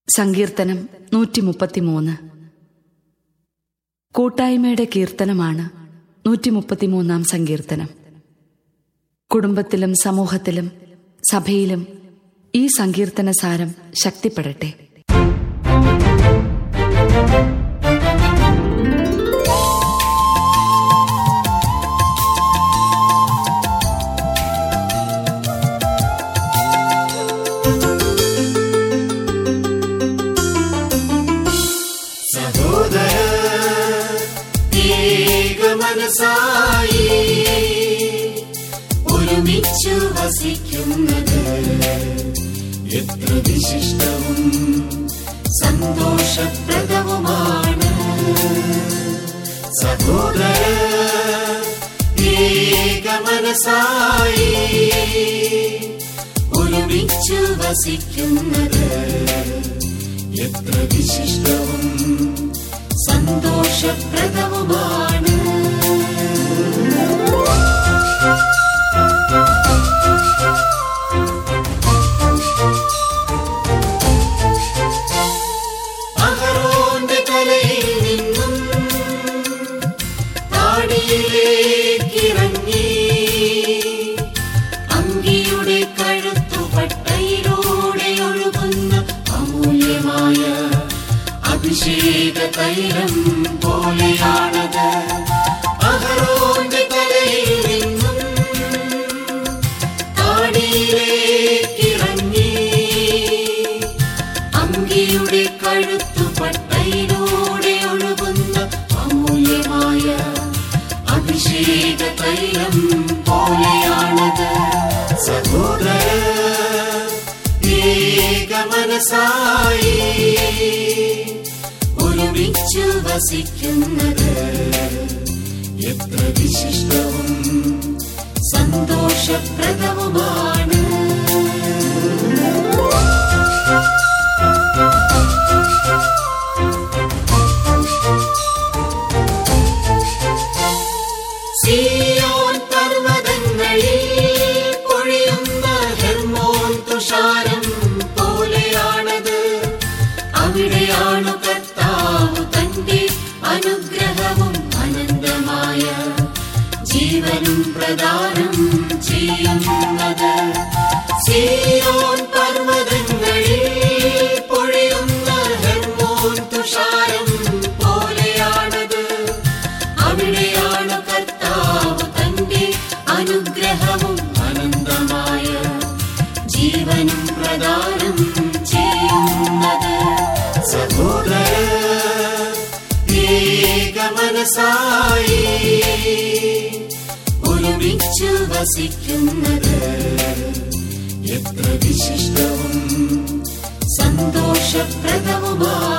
സങ്കീർത്തനം നൂറ്റി മുപ്പത്തിമൂന്ന് കൂട്ടായ്മയുടെ കീർത്തനമാണ് നൂറ്റി മുപ്പത്തിമൂന്നാം സങ്കീർത്തനം കുടുംബത്തിലും സമൂഹത്തിലും സഭയിലും ഈ സങ്കീർത്തന സാരം ശക്തിപ്പെടട്ടെ സഹോദര ഏകമനസായി ഒരുമിച്ചു വസിക്കുന്നത് എത്ര വിശിഷ്ടവും സന്തോഷപ്രദവുമാണ് സഹോദര ഏകമനസായി ഒരുമിച്ചു വസിക്കുന്നത് എത്ര വിശിഷ്ടവും സന്തോഷപ്രദവുമാണ് അഹരോന്റെ തലയിൽ നിന്നും താടിയിലേക്കിറങ്ങി അങ്കിയുടെ കഴുത്തുപട്ടയിലൂടെ ഒഴുകുന്ന അമൂല്യമായ അഭിഷേക തൈലം പോലെയാണത് അഹരോന്റെ തലയിൽ നിന്നും താടിയിലേക്കിറങ്ങി അങ്കിയുടെ കഴുത്തുപട്ടയിലൂടെ ഒഴുകുന്ന അമൂല്യമായ അഭിഷേക തൈലം പോലെയാണത് സഹോദര ഏകമനസായി ഒരുമിച്ചു വസിക്കുന്നത് എത്ര വിശിഷ്ടവും സന്തോഷപ്രദവുമാണ് സിയോൻ പർവ്വതങ്ങളിൽ പൊഴിയുന്ന ഹെർമോൻ തുഷാരം പോലെയാണത് അവിടെയാണു കർത്താവ് തന്റെ അനുഗ്രഹവും അനന്തമായ ജീവനും പ്രദാനം ചെയ്യുന്നത് സിയോൻ പർവ്വതങ്ങളിൽ പൊഴിയുന്ന ഹെർമോൻ തുഷാരം പോലെയാണത് അവിടെയാണ് കർത്താവ് തന്റെ അനുഗ്രഹവും അനന്തമായ ജീവനും പ്രദാനം ചെയ്യുന്നത് സഹോദര ഏകമനസായി ഒരുമിച്ചു വസിക്കുന്നത് എത്ര വിശിഷ്ടവും സന്തോഷപ്രദവുമാണ്